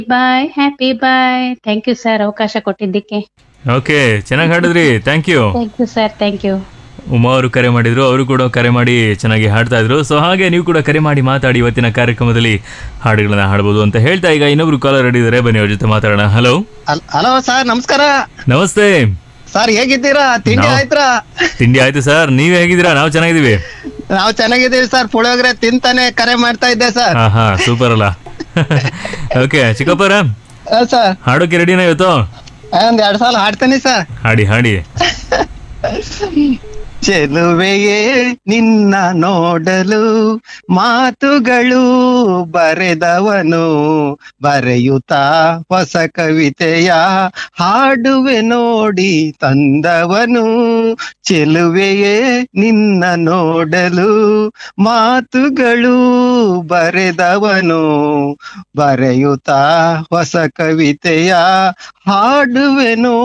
bye happy bye thank you sir ಅವಕಾಶ ಕೊಟ್ಟಿದ್ದಕ್ಕೆ okay ಚೆನ್ನಾಗಿ ಹಾಡಿದ್ರಿ thank you thank you sir thank you Uma ಅವರು ಕರೆ ಮಾಡಿದ್ರು ಅವರು ಕೂಡ ಕರೆ ಮಾಡಿ ಚೆನ್ನಾಗಿ ಹಾಡ್ತಾ ಇದ್ರು ಸೊ ಹಾಗೆ ನೀವು ಕೂಡ ಕರೆ ಮಾಡಿ ಮಾತಾಡಿ ಇವತ್ತಿನ ಕಾರ್ಯಕ್ರಮದಲ್ಲಿ ಹಾಡುಗಳನ್ನ ಹಾಡ್ಬೋದು ಅಂತ ಹೇಳ್ತಾ ಈಗ ಇನ್ನೊಬ್ರು ಕಾಲರ್ ರೆಡಿ ಇದ್ದಾರೆ ಬನ್ನಿ ಅವ್ರ ಜೊತೆ ಮಾತಾಡೋಣ ಹಲೋ ಹಲೋ ಸರ್ ನಮಸ್ಕಾರ ನಮಸ್ತೆ ಸರ್ ಹೇಗಿದ್ದೀರಾ ತಿಂಡಿ ನಾವು- ಆಯ್ತ್ರಾ ತಿಂಡಿ ಆಯ್ತು ಸರ್ ನೀವ್ ಹೇಗಿದ್ದೀರಾ ನಾವು ಚೆನ್ನಾಗಿದ್ದೀವಿ ನಾವು ಚೆನ್ನಾಗಿದ್ದೀವಿ ಸರ್ ಪುಳಿಯೋಗರೆ ತಿಂತಾನೆ ಕರೆ ಮಾಡ್ತಾ ಇದ್ದೆ ಸರ್ ಹಾ ಹಾ ಸೂಪರ್ ಅಲ್ಲ ಓಕೆ ಚಿಕ್ಕಪ್ಪರ ಹಾ, ಸರ್ ಹಾಡೋಕೆ ರೆಡಿನಾ ಇವತ್ತು ಒಂದ್ ಎರಡ್ ಸಲ ಹಾಡ್ತೀನಿ ಸರ್ ಹಾಡಿ ಹಾಡಿ ಚೆಲುವೆಯೇ ನಿನ್ನ ನೋಡಲು ಮಾತುಗಳು ಬರೆದವನು ಬರೆಯುತ್ತಾ ಹೊಸ ಕವಿತೆಯ ಹಾಡುವೆ ನೋಡಿ ತಂದವನು ಚೆಲುವೆಯೇ ನಿನ್ನ ನೋಡಲು ಮಾತುಗಳು ಬರೆದವನು ಬರೆಯುತ್ತಾ ಹೊಸ ಕವಿತೆಯ ಹಾಡುವೆನು